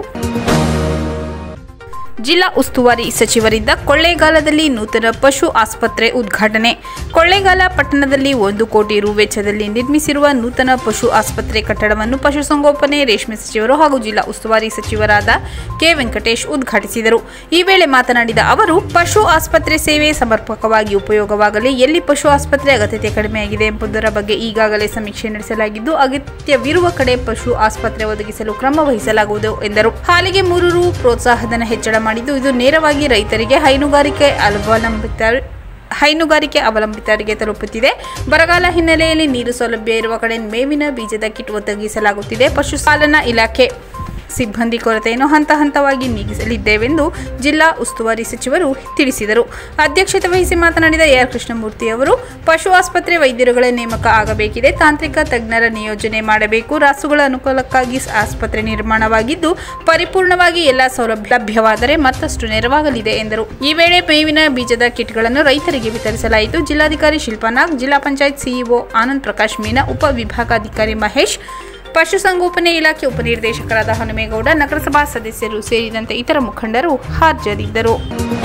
S1: ಜಿಲ್ಲಾ ಉಸ್ತುವಾರಿ ಸಚಿವರಿಂದ ಕೊಳ್ಳೇಗಾಲದಲ್ಲಿ ನೂತನ ಪಶು ಆಸ್ಪತ್ರೆ ಉದ್ಘಾಟನೆ ಕೊಳ್ಳೇಗಾಲ ಪಟ್ಟಣದಲ್ಲಿ ಒಂದು ಕೋಟಿ ರು ವೆಚ್ಚದಲ್ಲಿ ನಿರ್ಮಿಸಿರುವ ನೂತನ ಪಶು ಆಸ್ಪತ್ರೆ ಕಟ್ಟಡವನ್ನು ಪಶುಸಂಗೋಪನೆ ರೇಷ್ಮೆ ಸಚಿವರು ಹಾಗೂ ಜಿಲ್ಲಾ ಉಸ್ತುವಾರಿ ಸಚಿವರಾದ ಕೆ ವೆಂಕಟೇಶ್ ಉದ್ಘಾಟಿಸಿದರು ಈ ವೇಳೆ ಮಾತನಾಡಿದ ಅವರು ಪಶು ಆಸ್ಪತ್ರೆ ಸೇವೆ ಸಮರ್ಪಕವಾಗಿ ಉಪಯೋಗವಾಗಲಿ ಎಲ್ಲಿ ಪಶು ಆಸ್ಪತ್ರೆ ಅಗತ್ಯತೆ ಕಡಿಮೆಯಾಗಿದೆ ಎಂಬುದರ ಬಗ್ಗೆ ಈಗಾಗಲೇ ಸಮೀಕ್ಷೆ ನಡೆಸಲಾಗಿದ್ದು ಅಗತ್ಯವಿರುವ ಕಡೆ ಪಶು ಆಸ್ಪತ್ರೆ ಒದಗಿಸಲು ಕ್ರಮ ವಹಿಸಲಾಗುವುದು ಎಂದರು ಹಾಲಿಗೆ ಮೂರು ರು ಪ್ರೋತ್ಸಾಹಧನ ಹೆಚ್ಚಳ ಮಾಡಿದ್ದು ಇದು ನೇರವಾಗಿ ರೈತರಿಗೆ ಹೈನುಗಾರಿಕೆ ಅವಲಂಬಿತ ಹೈನುಗಾರಿಕೆ ಅವಲಂಬಿತರಿಗೆ ತಲುಪುತ್ತಿದೆ ಬರಗಾಲ ಹಿನ್ನೆಲೆಯಲ್ಲಿ ನೀರು ಸೌಲಭ್ಯ ಇರುವ ಕಡೆ ಮೇವಿನ ಬೀಜದ ಕಿಟ್ ಒದಗಿಸಲಾಗುತ್ತಿದೆ ಪಶುಪಾಲನಾ ಇಲಾಖೆ ಸಿಬ್ಬಂದಿ ಕೊರತೆಯನ್ನು ಹಂತ ಹಂತವಾಗಿ ನೀಗಿಸಲಿದ್ದೇವೆಂದು ಜಿಲ್ಲಾ ಉಸ್ತುವಾರಿ ಸಚಿವರು ತಿಳಿಸಿದರು ಅಧ್ಯಕ್ಷತೆ ವಹಿಸಿ ಮಾತನಾಡಿದ ಎಆರ್ ಕೃಷ್ಣಮೂರ್ತಿ ಅವರು ಪಶು ಆಸ್ಪತ್ರೆ ವೈದ್ಯರುಗಳ ನೇಮಕ ಆಗಬೇಕಿದೆ ತಾಂತ್ರಿಕ ತಜ್ಞರ ನಿಯೋಜನೆ ಮಾಡಬೇಕು ರಾಸುಗಳ ಅನುಕೂಲಕ್ಕಾಗಿ ಆಸ್ಪತ್ರೆ ನಿರ್ಮಾಣವಾಗಿದ್ದು ಪರಿಪೂರ್ಣವಾಗಿ ಎಲ್ಲ ಸೌಲಭ್ಯ ಲಭ್ಯವಾದರೆ ಮತ್ತಷ್ಟು ನೆರವಾಗಲಿದೆ ಎಂದರು ಈ ವೇಳೆ ಮೇವಿನ ಬೀಜದ ಕಿಟ್ಗಳನ್ನು ರೈತರಿಗೆ ವಿತರಿಸಲಾಯಿತು ಜಿಲ್ಲಾಧಿಕಾರಿ ಶಿಲ್ಪಾನಾಗ್ ಜಿಲ್ಲಾ ಪಂಚಾಯತ್ ಸಿಇಒ ಆನಂದ್ ಪ್ರಕಾಶ್ ಮೀನಾ ಉಪ ವಿಭಾಗಾಧಿಕಾರಿ ಮಹೇಶ್ ಪಶುಸಂಗೋಪನೆ ಇಲಾಖೆ ಉಪನಿರ್ದೇಶಕರಾದ ಹನುಮೇಗೌಡ ನಗರಸಭಾ ಸದಸ್ಯರು ಸೇರಿದಂತೆ ಇತರ ಮುಖಂಡರು ಹಾಜರಿದ್ದರು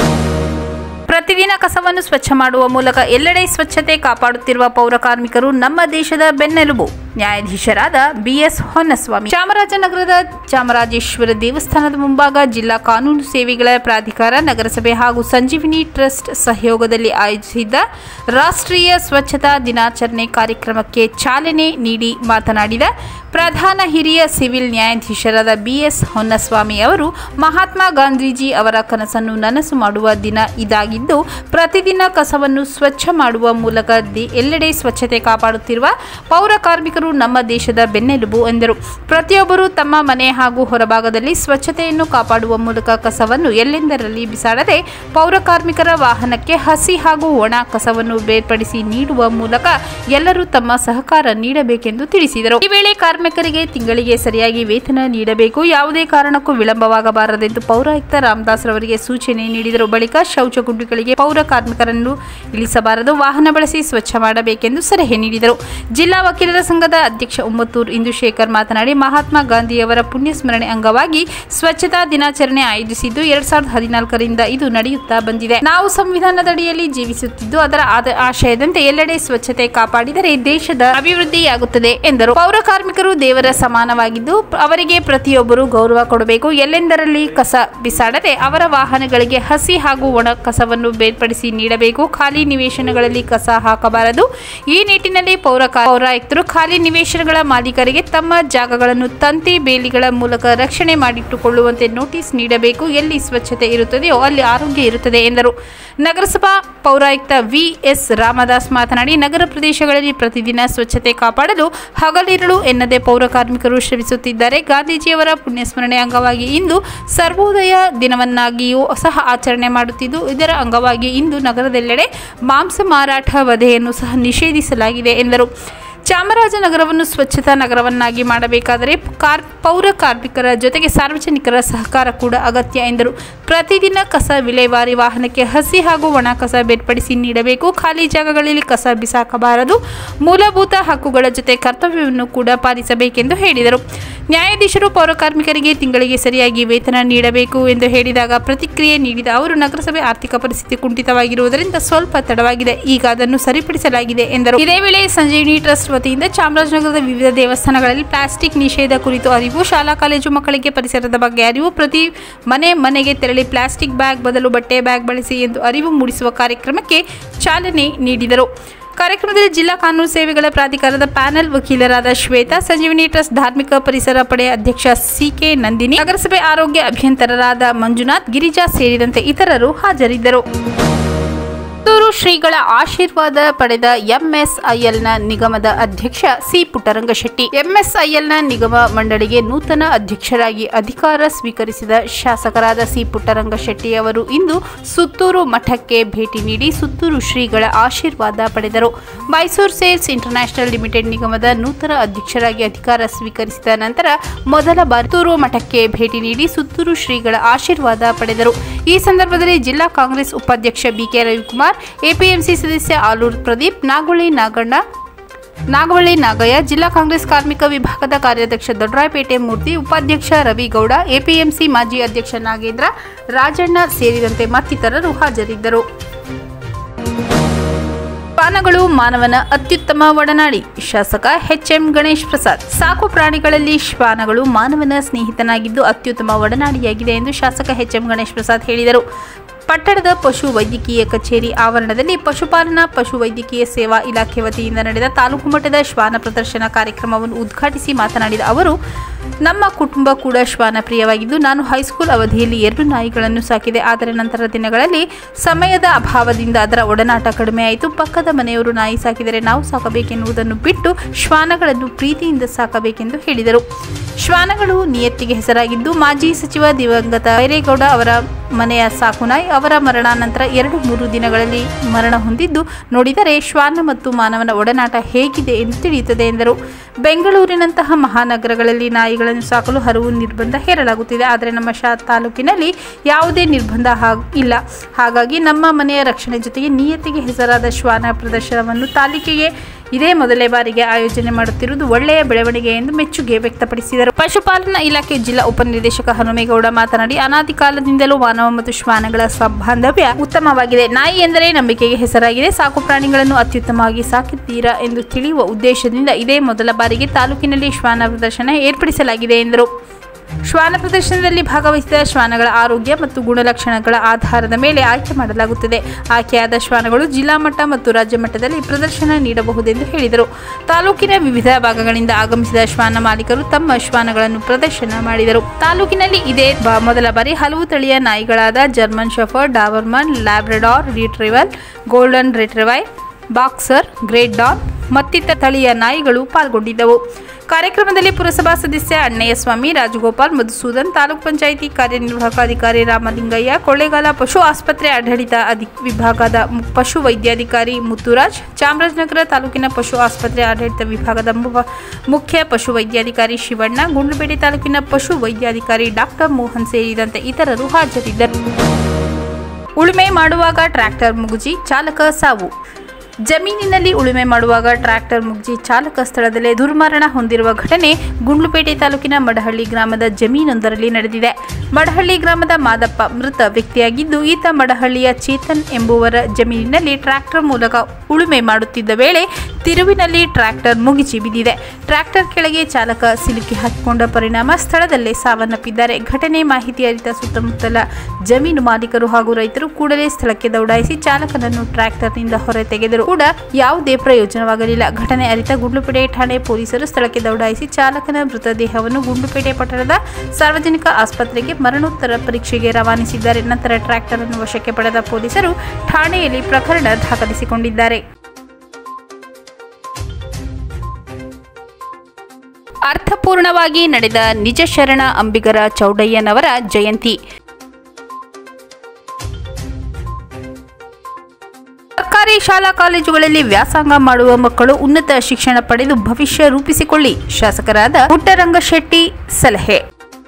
S1: ಪ್ರತಿದಿನ ಕಸವನ್ನು ಸ್ವಚ್ಛ ಮಾಡುವ ಮೂಲಕ ಎಲ್ಲೆಡೆ ಸ್ವಚ್ಛತೆ ಕಾಪಾಡುತ್ತಿರುವ ಪೌರ ಕಾರ್ಮಿಕರು ನಮ್ಮ ದೇಶದ ಬೆನ್ನೆಲುಬು ನ್ಯಾಯಾಧೀಶರಾದ ಬಿಎಸ್ ಹೊನ್ನಸ್ವಾಮಿ ಚಾಮರಾಜನಗರದ ಚಾಮರಾಜೇಶ್ವರ ದೇವಸ್ಥಾನದ ಮುಂಭಾಗ ಜಿಲ್ಲಾ ಕಾನೂನು ಸೇವೆಗಳ ಪ್ರಾಧಿಕಾರ ನಗರಸಭೆ ಹಾಗೂ ಸಂಜೀವಿನಿ ಟ್ರಸ್ಟ್ ಸಹಯೋಗದಲ್ಲಿ ಆಯೋಜಿಸಿದ್ದ ರಾಷ್ಟ್ರೀಯ ಸ್ವಚ್ಛತಾ ದಿನಾಚರಣೆ ಕಾರ್ಯಕ್ರಮಕ್ಕೆ ಚಾಲನೆ ನೀಡಿ ಮಾತನಾಡಿದ ಪ್ರಧಾನ ಹಿರಿಯ ಸಿವಿಲ್ ನ್ಯಾಯಾಧೀಶರಾದ ಬಿಎಸ್ ಹೊನ್ನಸ್ವಾಮಿ ಅವರು ಮಹಾತ್ಮ ಗಾಂಧೀಜಿ ಅವರ ಕನಸನ್ನು ನನಸು ಮಾಡುವ ದಿನ ಇದಾಗಿದ್ದು ಪ್ರತಿದಿನ ಕಸವನ್ನು ಸ್ವಚ್ಛ ಮಾಡುವ ಮೂಲಕ ದಿ- ಎಲ್ಲೆಡೆ ಸ್ವಚ್ಛತೆ ಕಾಪಾಡುತ್ತಿರುವ ಪೌರ ಕಾರ್ಮಿಕರು ನಮ್ಮ ದೇಶದ ಬೆನ್ನೆಲುಬು ಎಂದರು ಪ್ರತಿಯೊಬ್ಬರು ತಮ್ಮ ಮನೆ ಹಾಗೂ ಹೊರಭಾಗದಲ್ಲಿ ಸ್ವಚ್ಛತೆಯನ್ನು ಕಾಪಾಡುವ ಮೂಲಕ ಕಸವನ್ನು ಎಲ್ಲೆಂದರಲ್ಲಿ ಬಿಸಾಡದೆ ಪೌರ ಕಾರ್ಮಿಕರ ವಾಹನಕ್ಕೆ ಹಸಿ ಹಾಗೂ ಒಣ ಕಸವನ್ನು ಬೇರ್ಪಡಿಸಿ ನೀಡುವ ಮೂಲಕ ಎಲ್ಲರೂ ತಮ್ಮ ಸಹಕಾರ ನೀಡಬೇಕೆಂದು ತಿಳಿಸಿದರು ಈ ವೇಳೆ ಕಾರ್ಮಿಕರಿಗೆ ತಿಂಗಳಿಗೆ ಸರಿಯಾಗಿ ವೇತನ ನೀಡಬೇಕು ಯಾವುದೇ ಕಾರಣಕ್ಕೂ ವಿಳಂಬವಾಗಬಾರದೆಂದು ಪೌರಾಯುಕ್ತ ರಾಮದಾಸ್ ರವರಿಗೆ ಸೂಚನೆ ನೀಡಿದರು ಬಳಿಕ ಶೌಚಗುಂಡಿಗಳಿಗೆ ಪೌರ ಕಾರ್ಮಿಕರನ್ನು ಇಳಿಸಬಾರದು ವಾಹನ ಬಳಸಿ ಸ್ವಚ್ಛ ಮಾಡಬೇಕೆಂದು ಸಲಹೆ ನೀಡಿದರು ಜಿಲ್ಲಾ ವಕೀಲರ ಸಂಘದ ವಿಭಾಗದ ಅಧ್ಯಕ್ಷ ಉಮ್ಮತ್ತೂರು ಇಂದುಶೇಖರ್ ಮಾತನಾಡಿ ಮಹಾತ್ಮ ಗಾಂಧಿಯವರ ಪುಣ್ಯ ಸ್ಮರಣೆ ಅಂಗವಾಗಿ ಸ್ವಚ್ಛತಾ ದಿನಾಚರಣೆ ಆಯೋಜಿಸಿದ್ದು ಎರಡ್ ಸಾವಿರದ ಹದಿನಾಲ್ಕರಿಂದ ಇದು ನಡೆಯುತ್ತಾ ಬಂದಿದೆ ನಾವು ಸಂವಿಧಾನದಡಿಯಲ್ಲಿ ಜೀವಿಸುತ್ತಿದ್ದು ಅದರ ಆದ- ಆಶಯದಂತೆ ಎಲ್ಲೆಡೆ ಸ್ವಚ್ಛತೆ ಕಾಪಾಡಿದರೆ ದೇಶದ ಅಭಿವೃದ್ಧಿಯಾಗುತ್ತದೆ ಎಂದರು ಪೌರ ಕಾರ್ಮಿಕರು ದೇವರ ಸಮಾನವಾಗಿದ್ದು ಅವರಿಗೆ ಪ್ರತಿಯೊಬ್ಬರು ಗೌರವ ಕೊಡಬೇಕು ಎಲ್ಲೆಂದರಲ್ಲಿ ಕಸ ಬಿಸಾಡದೆ ಅವರ ವಾಹನಗಳಿಗೆ ಹಸಿ ಹಾಗೂ ಒಣ ಕಸವನ್ನು ಬೇರ್ಪಡಿಸಿ ನೀಡಬೇಕು ಖಾಲಿ ನಿವೇಶನಗಳಲ್ಲಿ ಕಸ ಹಾಕಬಾರದು ಈ ನಿಟ್ಟಿನಲ್ಲಿ ಪೌರ ಕಾ- ಪೌರಾಯುಕ್ತರು ಖಾಲಿ ನಿವೇಶನಗಳ ಮಾಲೀಕರಿಗೆ ತಮ್ಮ ಜಾಗಗಳನ್ನು ತಂತಿ ಬೇಲಿಗಳ ಮೂಲಕ ರಕ್ಷಣೆ ಮಾಡಿಟ್ಟುಕೊಳ್ಳುವಂತೆ ನೋಟಿಸ್ ನೀಡಬೇಕು ಎಲ್ಲಿ ಸ್ವಚ್ಛತೆ ಇರುತ್ತದೆಯೋ ಅಲ್ಲಿ ಆರೋಗ್ಯ ಇರುತ್ತದೆ ಎಂದರು ನಗರಸಭಾ ಪೌರಾಯುಕ್ತ ವಿ ಎಸ್ ರಾಮದಾಸ್ ಮಾತನಾಡಿ ನಗರ ಪ್ರದೇಶಗಳಲ್ಲಿ ಪ್ರತಿದಿನ ಸ್ವಚ್ಛತೆ ಕಾಪಾಡಲು ಹಗಲಿರುಳು ಎನ್ನದೆ ಪೌರ ಕಾರ್ಮಿಕರು ಶ್ರಮಿಸುತ್ತಿದ್ದಾರೆ ಗಾಂಧೀಜಿಯವರ ಪುಣ್ಯಸ್ಮರಣೆ ಅಂಗವಾಗಿ ಇಂದು ಸರ್ವೋದಯ ದಿನವನ್ನಾಗಿಯೂ ಸಹ ಆಚರಣೆ ಮಾಡುತ್ತಿದ್ದು ಇದರ ಅಂಗವಾಗಿ ಇಂದು ನಗರದೆಲ್ಲೆಡೆ ಮಾಂಸ ಮಾರಾಟ ವಧೆಯನ್ನು ಸಹ ನಿಷೇಧಿಸಲಾಗಿದೆ ಎಂದರು ಚಾಮರಾಜನಗರವನ್ನು ಸ್ವಚ್ಛತಾ ನಗರವನ್ನಾಗಿ ಮಾಡಬೇಕಾದರೆ ಕಾರ್ ಪೌರ ಕಾರ್ಮಿಕರ ಜೊತೆಗೆ ಸಾರ್ವಜನಿಕರ ಸಹಕಾರ ಕೂಡ ಅಗತ್ಯ ಎಂದರು ಪ್ರತಿದಿನ ಕಸ ವಿಲೇವಾರಿ ವಾಹನಕ್ಕೆ ಹಸಿ ಹಾಗೂ ಒಣ ಕಸ ಬೇರ್ಪಡಿಸಿ ನೀಡಬೇಕು ಖಾಲಿ ಜಾಗಗಳಲ್ಲಿ ಕಸ ಬಿಸಾಕಬಾರದು ಮೂಲಭೂತ ಹಕ್ಕುಗಳ ಜೊತೆ ಕರ್ತವ್ಯವನ್ನು ಕೂಡ ಪಾಲಿಸಬೇಕೆಂದು ಹೇಳಿದರು ನ್ಯಾಯಾಧೀಶರು ಪೌರ ಕಾರ್ಮಿಕರಿಗೆ ತಿಂಗಳಿಗೆ ಸರಿಯಾಗಿ ವೇತನ ನೀಡಬೇಕು ಎಂದು ಹೇಳಿದಾಗ ಪ್ರತಿಕ್ರಿಯೆ ನೀಡಿದ ಅವರು ನಗರಸಭೆ ಆರ್ಥಿಕ ಪರಿಸ್ಥಿತಿ ಕುಂಠಿತವಾಗಿರುವುದರಿಂದ ಸ್ವಲ್ಪ ತಡವಾಗಿದೆ ಈಗ ಅದನ್ನು ಸರಿಪಡಿಸಲಾಗಿದೆ ಎಂದರು ಇದೇ ವೇಳೆ ಸಂಜೀವಿನಿ ಟ್ರಸ್ಟ್ ವತಿಯಿಂದ ಚಾಮರಾಜನಗರದ ವಿವಿಧ ದೇವಸ್ಥಾನಗಳಲ್ಲಿ ಪ್ಲಾಸ್ಟಿಕ್ ನಿಷೇಧ ಕುರಿತು ಅರಿವು ಶಾಲಾ ಕಾಲೇಜು ಮಕ್ಕಳಿಗೆ ಪರಿಸರದ ಬಗ್ಗೆ ಅರಿವು ಪ್ರತಿ ಮನೆ ಮನೆಗೆ ತೆರಳಿ ಪ್ಲಾಸ್ಟಿಕ್ ಬ್ಯಾಗ್ ಬದಲು ಬಟ್ಟೆ ಬ್ಯಾಗ್ ಬಳಸಿ ಎಂದು ಅರಿವು ಮೂಡಿಸುವ ಕಾರ್ಯಕ್ರಮಕ್ಕೆ ಚಾಲನೆ ನೀಡಿದರು ಕಾರ್ಯಕ್ರಮದಲ್ಲಿ ಜಿಲ್ಲಾ ಕಾನೂನು ಸೇವೆಗಳ ಪ್ರಾಧಿಕಾರದ ಪ್ಯಾನೆಲ್ ವಕೀಲರಾದ ಶ್ವೇತಾ ಸಂಜೀವಿನಿ ಟ್ರಸ್ಟ್ ಧಾರ್ಮಿಕ ಪರಿಸರ ಪಡೆ ಅಧ್ಯಕ್ಷ ಸಿಕೆ ನಂದಿನಿ ನಗರಸಭೆ ಆರೋಗ್ಯ ಅಭಿಯಂತರರಾದ ಮಂಜುನಾಥ್ ಗಿರಿಜಾ ಸೇರಿದಂತೆ ಇತರರು ಹಾಜರಿದ್ದರು ಪುತ್ತೂರು ಶ್ರೀಗಳ ಆಶೀರ್ವಾದ ಪಡೆದ ಎಂಎಸ್ಐಎಲ್ನ ನಿಗಮದ ಅಧ್ಯಕ್ಷ ಸಿ ಪುಟ್ಟರಂಗಶೆಟ್ಟಿ ಎಂಎಸ್ಐಎಲ್ನ ನಿಗಮ ಮಂಡಳಿಗೆ ನೂತನ ಅಧ್ಯಕ್ಷರಾಗಿ ಅಧಿಕಾರ ಸ್ವೀಕರಿಸಿದ ಶಾಸಕರಾದ ಸಿ ಪುಟ್ಟರಂಗಶೆಟ್ಟಿ ಅವರು ಇಂದು ಸುತ್ತೂರು ಮಠಕ್ಕೆ ಭೇಟಿ ನೀಡಿ ಸುತ್ತೂರು ಶ್ರೀಗಳ ಆಶೀರ್ವಾದ ಪಡೆದರು ಮೈಸೂರು ಸೇಲ್ಸ್ ಇಂಟರ್ನ್ಯಾಷನಲ್ ಲಿಮಿಟೆಡ್ ನಿಗಮದ ನೂತನ ಅಧ್ಯಕ್ಷರಾಗಿ ಅಧಿಕಾರ ಸ್ವೀಕರಿಸಿದ ನಂತರ ಮೊದಲ ಬಾರಿ ಸುತ್ತೂರು ಮಠಕ್ಕೆ ಭೇಟಿ ನೀಡಿ ಸುತ್ತೂರು ಶ್ರೀಗಳ ಆಶೀರ್ವಾದ ಪಡೆದರು ಈ ಸಂದರ್ಭದಲ್ಲಿ ಜಿಲ್ಲಾ ಕಾಂಗ್ರೆಸ್ ಉಪಾಧ್ಯಕ್ಷ ಬಿಕೆ ರವಿಕುಮಾರ್ ಎಪಿಎಂಸಿ ಸದಸ್ಯ ಆಲೂರು ಪ್ರದೀಪ್ ನಾಗುಳಿ ನಾಗಣ್ಣ ನಾಗವಳ್ಳಿ ನಾಗಯ್ಯ ಜಿಲ್ಲಾ ಕಾಂಗ್ರೆಸ್ ಕಾರ್ಮಿಕ ವಿಭಾಗದ ಕಾರ್ಯಾಧ್ಯಕ್ಷ ದೊಡ್ಡರಾಯಪೇಟೆ ಮೂರ್ತಿ ಉಪಾಧ್ಯಕ್ಷ ರವಿಗೌಡ ಎಪಿಎಂಸಿ ಮಾಜಿ ಅಧ್ಯಕ್ಷ ನಾಗೇಂದ್ರ ರಾಜಣ್ಣ ಸೇರಿದಂತೆ ಮತ್ತಿತರರು ಹಾಜರಿದ್ದರು ಶ್ವಾನಗಳು ಮಾನವನ ಅತ್ಯುತ್ತಮ ಒಡನಾಡಿ ಶಾಸಕ ಎಚ್ಎಂ ಗಣೇಶ್ ಪ್ರಸಾದ್ ಸಾಕು ಪ್ರಾಣಿಗಳಲ್ಲಿ ಶ್ವಾನಗಳು ಮಾನವನ ಸ್ನೇಹಿತನಾಗಿದ್ದು ಅತ್ಯುತ್ತಮ ಒಡನಾಡಿಯಾಗಿದೆ ಎಂದು ಶಾಸಕ ಎಚ್ಎಂ ಗಣೇಶ್ ಪ್ರಸಾದ್ ಹೇಳಿದರು ಪಟ್ಟಣದ ಪಶು ವೈದ್ಯಕೀಯ ಕಚೇರಿ ಆವರಣದಲ್ಲಿ ಪಶುಪಾಲನಾ ಪಶು ವೈದ್ಯಕೀಯ ಸೇವಾ ಇಲಾಖೆ ವತಿಯಿಂದ ನಡೆದ ತಾಲೂಕು ಮಟ್ಟದ ಶ್ವಾನ ಪ್ರದರ್ಶನ ಕಾರ್ಯಕ್ರಮವನ್ನು ಉದ್ಘಾಟಿಸಿ ಮಾತನಾಡಿದ ಅವರು ನಮ್ಮ ಕುಟುಂಬ ಕೂಡ ಶ್ವಾನ ಪ್ರಿಯವಾಗಿದ್ದು ನಾನು ಹೈಸ್ಕೂಲ್ ಅವಧಿಯಲ್ಲಿ ಎರಡು ನಾಯಿಗಳನ್ನು ಸಾಕಿದೆ ಆದರೆ ನಂತರ ದಿನಗಳಲ್ಲಿ ಸಮಯದ ಅಭಾವದಿಂದ ಅದರ ಒಡನಾಟ ಕಡಿಮೆಯಾಯಿತು ಪಕ್ಕದ ಮನೆಯವರು ನಾಯಿ ಸಾಕಿದರೆ ನಾವು ಸಾಕಬೇಕೆನ್ನುವುದನ್ನು ಬಿಟ್ಟು ಶ್ವಾನಗಳನ್ನು ಪ್ರೀತಿಯಿಂದ ಸಾಕಬೇಕೆಂದು ಹೇಳಿದರು ಶ್ವಾನಗಳು ನಿಯತ್ತಿಗೆ ಹೆಸರಾಗಿದ್ದು ಮಾಜಿ ಸಚಿವ ದಿವಂಗತ ಬೈರೇಗೌಡ ಅವರ ಮನೆಯ ಸಾಕುನಾಯಿ ಅವರ ಮರಣಾನಂತರ ಎರಡು ಮೂರು ದಿನಗಳಲ್ಲಿ ಮರಣ ಹೊಂದಿದ್ದು ನೋಡಿದರೆ ಶ್ವಾನ ಮತ್ತು ಮಾನವನ ಒಡನಾಟ ಹೇಗಿದೆ ಎಂದು ತಿಳಿಯುತ್ತದೆ ಎಂದರು ಬೆಂಗಳೂರಿನಂತಹ ಮಹಾನಗರಗಳಲ್ಲಿ ನಾಯಿಗಳನ್ನು ಸಾಕಲು ಹಲವು ನಿರ್ಬಂಧ ಹೇರಲಾಗುತ್ತಿದೆ ಆದರೆ ನಮ್ಮ ಶಾ ತಾಲೂಕಿನಲ್ಲಿ ಯಾವುದೇ ನಿರ್ಬಂಧ ಹಾಗ್- ಇಲ್ಲ ಹಾಗಾಗಿ ನಮ್ಮ ಮನೆಯ ರಕ್ಷಣೆ ಜೊತೆಗೆ ನಿಯತ್ತಿಗೆ ಹೆಸರಾದ ಶ್ವಾನ ಪ್ರದರ್ಶನವನ್ನು ತಾಲೂಕಿಗೆ ಇದೇ ಮೊದಲೇ ಬಾರಿಗೆ ಆಯೋಜನೆ ಮಾಡುತ್ತಿರುವುದು ಒಳ್ಳೆಯ ಬೆಳವಣಿಗೆ ಎಂದು ಮೆಚ್ಚುಗೆ ವ್ಯಕ್ತಪಡಿಸಿದರು ಪಶುಪಾಲನಾ ಇಲಾಖೆ ಜಿಲ್ಲಾ ಉಪನಿರ್ದೇಶಕ ಹನುಮೇಗೌಡ ಮಾತನಾಡಿ ಅನಾದಿ ಕಾಲದಿಂದಲೂ ಮಾನವ ಮತ್ತು ಶ್ವಾನಗಳ ಸಂಬಾಂಧವ್ಯ ಉತ್ತಮವಾಗಿದೆ ನಾಯಿ ಎಂದರೆ ನಂಬಿಕೆಗೆ ಹೆಸರಾಗಿದೆ ಸಾಕು ಪ್ರಾಣಿಗಳನ್ನು ಅತ್ಯುತ್ತಮವಾಗಿ ಸಾಕಿದ್ದೀರಾ ಎಂದು ತಿಳಿಯುವ ಉದ್ದೇಶದಿಂದ ಇದೇ ಮೊದಲ ಬಾರಿಗೆ ತಾಲೂಕಿನಲ್ಲಿ ಶ್ವಾನ ಪ್ರದರ್ಶನ ಏರ್ಪಡಿಸಲಾಗಿದೆ ಎಂದರು ಶ್ವಾನ ಪ್ರದರ್ಶನದಲ್ಲಿ ಭಾಗವಹಿಸಿದ ಶ್ವಾನಗಳ ಆರೋಗ್ಯ ಮತ್ತು ಗುಣಲಕ್ಷಣಗಳ ಆಧಾರದ ಮೇಲೆ ಆಯ್ಕೆ ಮಾಡಲಾಗುತ್ತದೆ ಆಯ್ಕೆಯಾದ ಶ್ವಾನಗಳು ಜಿಲ್ಲಾ ಮಟ್ಟ ಮತ್ತು ರಾಜ್ಯ ಮಟ್ಟದಲ್ಲಿ ಪ್ರದರ್ಶನ ನೀಡಬಹುದೆಂದು ಹೇಳಿದರು ತಾಲೂಕಿನ ವಿವಿಧ ಭಾಗಗಳಿಂದ ಆಗಮಿಸಿದ ಶ್ವಾನ ಮಾಲೀಕರು ತಮ್ಮ ಶ್ವಾನಗಳನ್ನು ಪ್ರದರ್ಶನ ಮಾಡಿದರು ತಾಲೂಕಿನಲ್ಲಿ ಇದೇ ಬ- ಮೊದಲ ಬಾರಿ ಹಲವು ತಳಿಯ ನಾಯಿಗಳಾದ German shepherd Doberman Labrador retriever golden retriever boxer great Dane ಮತ್ತಿತರ ತಳಿಯ ನಾಯಿಗಳು ಪಾಲ್ಗೊಂಡಿದ್ದವು ಕಾರ್ಯಕ್ರಮದಲ್ಲಿ ಪುರಸಭಾ ಸದಸ್ಯ ಅಣ್ಣಯ್ಯ ಸ್ವಾಮಿ ರಾಜಗೋಪಾಲ್ ಮಧುಸೂದನ್ ತಾಲೂಕ್ ಪಂಚಾಯಿತಿ ಕಾರ್ಯನಿರ್ವಾಹಕ ಅಧಿಕಾರಿ ರಾಮಲಿಂಗಯ್ಯ ಕೊಳ್ಳೇಗಾಲ ಪಶು ಆಸ್ಪತ್ರೆ ಆಡಳಿತ ಅಧಿ ವಿಭಾಗದ ಮು- ಪಶು ವೈದ್ಯಾಧಿಕಾರಿ ಮುತ್ತುರಾಜ್ ಚಾಮರಾಜನಗರ ತಾಲೂಕಿನ ಪಶು ಆಸ್ಪತ್ರೆ ಆಡಳಿತ ವಿಭಾಗದ ಮು- ಮುಖ್ಯ ಪಶು ವೈದ್ಯಾಧಿಕಾರಿ ಶಿವಣ್ಣ ಗುಂಡ್ಲುಪೇಟೆ ತಾಲೂಕಿನ ಪಶು ವೈದ್ಯಾಧಿಕಾರಿ ಡಾಕ್ಟರ್ ಮೋಹನ್ ಸೇರಿದಂತೆ ಇತರರು ಹಾಜರಿದ್ದರು ಉಳುಮೆ ಮಾಡುವಾಗ ಟ್ರ್ಯಾಕ್ಟರ್ ಮುಗುಜಿ ಚಾಲಕ ಸಾವು ಜಮೀನಿನಲ್ಲಿ ಉಳುಮೆ ಮಾಡುವಾಗ ಟ್ರ್ಯಾಕ್ಟರ್ ಮುಗ್ಗಿ ಚಾಲಕ ಸ್ಥಳದಲ್ಲೇ ದುರ್ಮರಣ ಹೊಂದಿರುವ ಘಟನೆ ಗುಂಡ್ಲುಪೇಟೆ ತಾಲೂಕಿನ ಮಡಹಳ್ಳಿ ಗ್ರಾಮದ ಜಮೀನೊಂದರಲ್ಲಿ ನಡೆದಿದೆ ಮಡಹಳ್ಳಿ ಗ್ರಾಮದ ಮಾದಪ್ಪ ಮೃತ ವ್ಯಕ್ತಿಯಾಗಿದ್ದು ಈತ ಮಡಹಳ್ಳಿಯ ಚೇತನ್ ಎಂಬುವರ ಜಮೀನಿನಲ್ಲಿ ಟ್ರ್ಯಾಕ್ಟರ್ ಮೂಲಕ ಉಳುಮೆ ಮಾಡುತ್ತಿದ್ದ ವೇಳೆ ತಿರುವಿನಲ್ಲಿ ಟ್ರ್ಯಾಕ್ಟರ್ ಮುಗಿಚಿ ಬಿದ್ದಿದೆ ಟ್ರ್ಯಾಕ್ಟರ್ ಕೆಳಗೆ ಚಾಲಕ ಸಿಲುಕಿ ಹಾಕಿಕೊಂಡ ಪರಿಣಾಮ ಸ್ಥಳದಲ್ಲೇ ಸಾವನ್ನಪ್ಪಿದ್ದಾರೆ ಘಟನೆ ಮಾಹಿತಿ ಅರಿತ ಸುತ್ತಮುತ್ತಲ ಜಮೀನು ಮಾಲೀಕರು ಹಾಗೂ ರೈತರು ಕೂಡಲೇ ಸ್ಥಳಕ್ಕೆ ದೌಡಾಯಿಸಿ ಚಾಲಕನನ್ನು ಟ್ರ್ಯಾಕ್ಟರ್ನಿಂದ ಹೊರ ತೆಗೆದರು ಕೂಡ ಯಾವುದೇ ಪ್ರಯೋಜನವಾಗಲಿಲ್ಲ ಘಟನೆ ಅರಿತ ಗುಂಡ್ಲುಪೇಟೆ ಠಾಣೆ ಪೊಲೀಸರು ಸ್ಥಳಕ್ಕೆ ದೌಡಾಯಿಸಿ ಚಾಲಕನ ಮೃತದೇಹವನ್ನು ಗುಂಡ್ಲುಪೇಟೆ ಪಟ್ಟಣದ ಸಾರ್ವಜನಿಕ ಆಸ್ಪತ್ರೆಗೆ ಮರಣೋತ್ತರ ಪರೀಕ್ಷೆಗೆ ರವಾನಿಸಿದ್ದಾರೆ ನಂತರ ಟ್ರ್ಯಾಕ್ಟರ್ ಅನ್ನು ವಶಕ್ಕೆ ಪಡೆದ ಪೊಲೀಸರು ಠಾಣೆಯಲ್ಲಿ ಪ್ರಕರಣ ದಾಖಲಿಸಿಕೊಂಡಿದ್ದಾರೆ ಅರ್ಥಪೂರ್ಣವಾಗಿ ನಡೆದ ನಿಜ ಶರಣ ಅಂಬಿಗರ ಚೌಡಯ್ಯನವರ ಜಯಂತಿ ಸರ್ಕಾರಿ ಶಾಲಾ ಕಾಲೇಜುಗಳಲ್ಲಿ ವ್ಯಾಸಂಗ ಮಾಡುವ ಮಕ್ಕಳು ಉನ್ನತ ಶಿಕ್ಷಣ ಪಡೆದು ಭವಿಷ್ಯ ರೂಪಿಸಿಕೊಳ್ಳಿ ಶಾಸಕರಾದ ಪುಟ್ಟರಂಗಶೆಟ್ಟಿ ಸಲಹೆ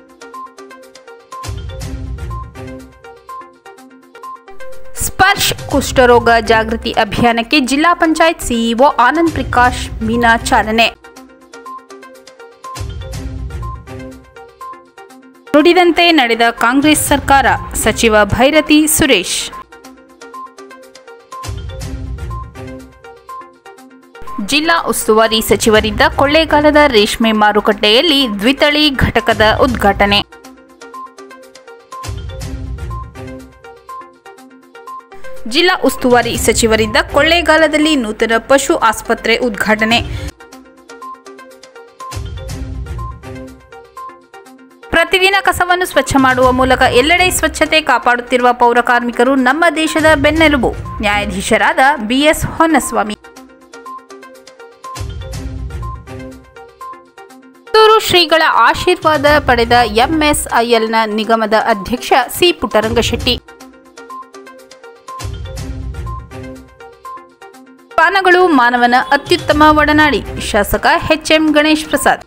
S1: ಸ್ಪರ್ಶ್ ಕುಷ್ಠರೋಗ ಜಾಗೃತಿ ಅಭಿಯಾನಕ್ಕೆ ಜಿಲ್ಲಾ ಪಂಚಾಯತ್ ಸಿಇಒ ಆನಂದ್ ಪ್ರಕಾಶ್ ಮೀನಾ ಚಾಲನೆ ನುಡಿದಂತೆ ನಡೆದ ಕಾಂಗ್ರೆಸ್ ಸರ್ಕಾರ ಸಚಿವ ಭೈರತಿ ಸುರೇಶ್ ಜಿಲ್ಲಾ ಉಸ್ತುವಾರಿ ಸಚಿವರಿಂದ ಕೊಳ್ಳೇಗಾಲದ ರೇಷ್ಮೆ ಮಾರುಕಟ್ಟೆಯಲ್ಲಿ ದ್ವಿತಳಿ ಘಟಕದ ಉದ್ಘಾಟನೆ ಜಿಲ್ಲಾ ಉಸ್ತುವಾರಿ ಸಚಿವರಿಂದ ಕೊಳ್ಳೇಗಾಲದಲ್ಲಿ ನೂತನ ಪಶು ಆಸ್ಪತ್ರೆ ಉದ್ಘಾಟನೆ ಪ್ರತಿದಿನ ಕಸವನ್ನು ಸ್ವಚ್ಛ ಮಾಡುವ ಮೂಲಕ ಎಲ್ಲೆಡೆ ಸ್ವಚ್ಛತೆ ಕಾಪಾಡುತ್ತಿರುವ ಪೌರ ಕಾರ್ಮಿಕರು ನಮ್ಮ ದೇಶದ ಬೆನ್ನೆಲುಬು ನ್ಯಾಯಾಧೀಶರಾದ ಬಿಎಸ್ ಹೊನ್ನಸ್ವಾಮಿ ಪುತ್ತೂರು ಶ್ರೀಗಳ ಆಶೀರ್ವಾದ ಪಡೆದ ಎಂಎಸ್ಐಎಲ್ನ ನಿಗಮದ ಅಧ್ಯಕ್ಷ ಸಿ ಪುಟ್ಟರಂಗಶೆಟ್ಟಿ ಪಾನಗಳು ಮಾನವನ ಅತ್ಯುತ್ತಮ ಒಡನಾಡಿ ಶಾಸಕ ಎಚ್ಎಂ ಗಣೇಶ್ ಪ್ರಸಾದ್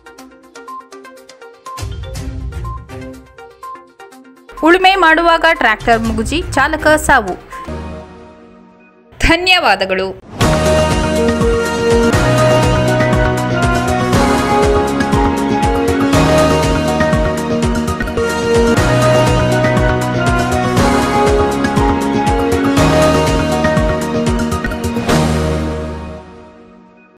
S1: ಉಳುಮೆ ಮಾಡುವಾಗ ಟ್ರ್ಯಾಕ್ಟರ್ ಮುಗುಜಿ ಚಾಲಕ ಸಾವು ಧನ್ಯವಾದಗಳು